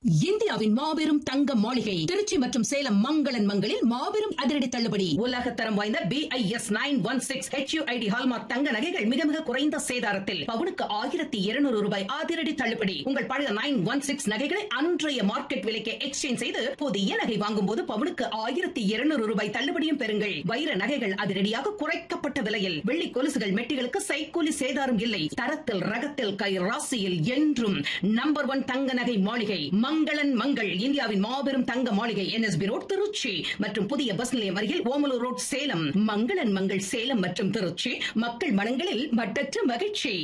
இந்தியாவின் மாபெரும் தங்க மாளிகை திருச்சி மற்றும் சேலம் மங்களன் மங்களில் மாபெரும் அதிரடி தள்ளுபடி உலகத்தரம் வாய்ந்த B I S nine one six HUID hallmark தங்க நகைகள் மிக மிக குறைந்த சேதாரத்தில் பவுனுக்கு ஆயிரத்தி இருநூறு ரூபாய் அதிரடி தள்ளுபடி உங்கள் பழைய நைன் ஒன் சிக்ஸ் நகைகளை அன்றைய மார்க்கெட் விலைக்கு எக்ஸ்சேஞ்ச் செய்து புதிய நகை வாங்கும் போது பவுனுக்கு ஆயிரத்தி இருநூறு ரூபாய் தள்ளுபடியும் பெறுங்கள் வைர நகைகள் அதிரடியாக குறைக்கப்பட்ட விலையில் வெள்ளி கொலுசுகள் மெட்டிகளுக்கு சைக்கூலி சேதாரம் இல்லை தரத்தில் ரகத்தில் கை ராசியில் என்றும் நம்பர் ஒன் தங்க நகை மாளிகை மங்களன் மங்கள் இந்தியாவின் மாபெரும் தங்க மாளிகை என்எஸ்பி ரோட் திருச்சி மற்றும் புதிய பஸ் நிலையம் அருகில் ஓமலூர் ரோட் சேலம் மங்களன் மங்கள் சேலம் மற்றும் திருச்சி மக்கள் மனங்களில் மட்டற்ற மகிழ்ச்சி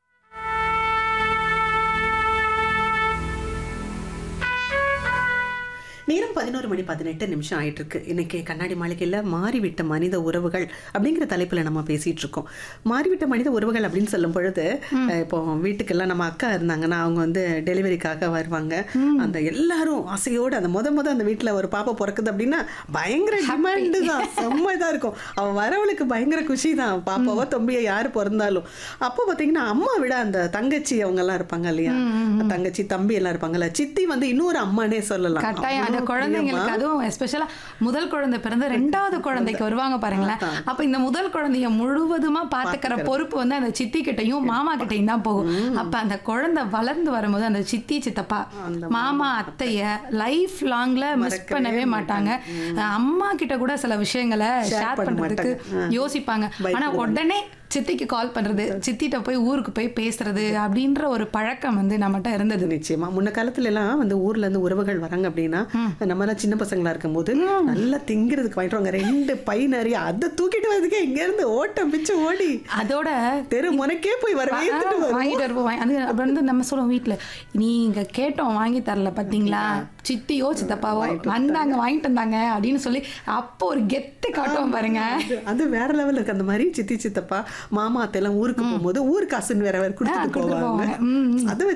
நேரம் பதினோரு மணி பதினெட்டு நிமிஷம் ஆயிட்டு இருக்கு இன்னைக்கு கண்ணாடி மாளிகையில் மாறிவிட்ட மனித உறவுகள் அப்படிங்கிற தலைப்பில் நம்ம பேசிட்டு இருக்கோம் மாறிவிட்ட மனித உறவுகள் அப்படின்னு சொல்லும் பொழுது அஹ், இப்போ வீட்டுக்கெல்லாம் நம்ம அக்கா இருந்தாங்கன்னா அவங்க வந்து டெலிவரிக்காக வருவாங்க அந்த எல்லாரும் ஆசையோடு அந்த முத முத அந்த வீட்டில் ஒரு பாப்பா பிறக்குது அப்படின்னா பயங்கர டிமாண்டு தான் செம்ம இதாக இருக்கும் அவன் வரவளுக்கு பயங்கர குஷி தான் பாப்பாவோ தம்பியோ யார் பிறந்தாலும் அப்போ பார்த்தீங்கன்னா அம்மா விட அந்த தங்கச்சி அவங்க எல்லாம் இருப்பாங்க இல்லையா தங்கச்சி தம்பி எல்லாம் இருப்பாங்கல்ல சித்தி வந்து இன்னொரு அம்மானே சொல்லலாம் கட்டாயம் அந்த அவ்வளோ குழந்தைங்களுக்கு பிரியமா. அதுவும் எஸ்பெஷலா முதல் குழந்தை பிறந்து ரெண்டாவது குழந்தைக்கு வருவாங்க பாருங்களேன் அப்ப இந்த முதல் குழந்தைய முழுவதுமா பாத்துக்கிற பொறுப்பு வந்து அந்த சித்தி கிட்டையும் மாமா கிட்டையும் தான் போகும் அப்ப அந்த குழந்தை வளர்ந்து வரும்போது அந்த சித்தி சித்தப்பா மாமா அத்தைய லைஃப் லாங்ல மிஸ் பண்ணவே மாட்டாங்க அம்மா கிட்ட கூட சில விஷயங்களை ஷேர் பண்ண பண்றதுக்கு மாட்டாங்க. ஆ. யோசிப்பாங்க ஆனா பயப்படுவாங்க. உடனே சித்திக்கு கால் பண்றது சித்திட்ட போய் ஊருக்கு போய் பேசுறது அப்படின்ற ஒரு பழக்கம் வந்து நம்மகிட்ட இருந்தது நிச்சயமா முன்ன காலத்துல எல்லாம் வந்து ஊர்ல இருந்து உறவுகள் வராங்க அப்படின்னா நம்ம எல்லாம் சின்ன பசங்களா இருக்கும்போது நல்லா திங்கிறதுக்கு வாங்கிட்டு வாங்க ரெண்டு பை நிறைய அதை தூக்கிட்டு வரதுக்கே இங்க இருந்து ஓட்டம் பிச்சு ஓடி அதோட தெரு முனைக்கே போய் வரவே ஆ, வாங்கிட்டு வருவோம் வாங்கி- அது அப்ப வந்து நம்ம சொல்லுவோம் வீட்ல நீங்க கேட்டோம் வாங்கி தரல பாத்தீங்களா சித்தியோ சித்தப்பாவோ வந்தாங்க வாங்கிட்டு வந்தாங்க அப்படின்னு சொல்லி அப்போ ஒரு கெத்து காட்டுவோம் பாருங்க அது- அது வேற லெவல்ல இருக்கு அந்த மாதிரி சித்தி சித்தப்பா மாமா அத்தை எல்லாம் ஊருக்கு போகும்போது ஊர் காசுன்னு வேற வேற கொடுத்துட்டு கொடுத்துட்டு போவாங்க போவாங்க. ம், ம். அதை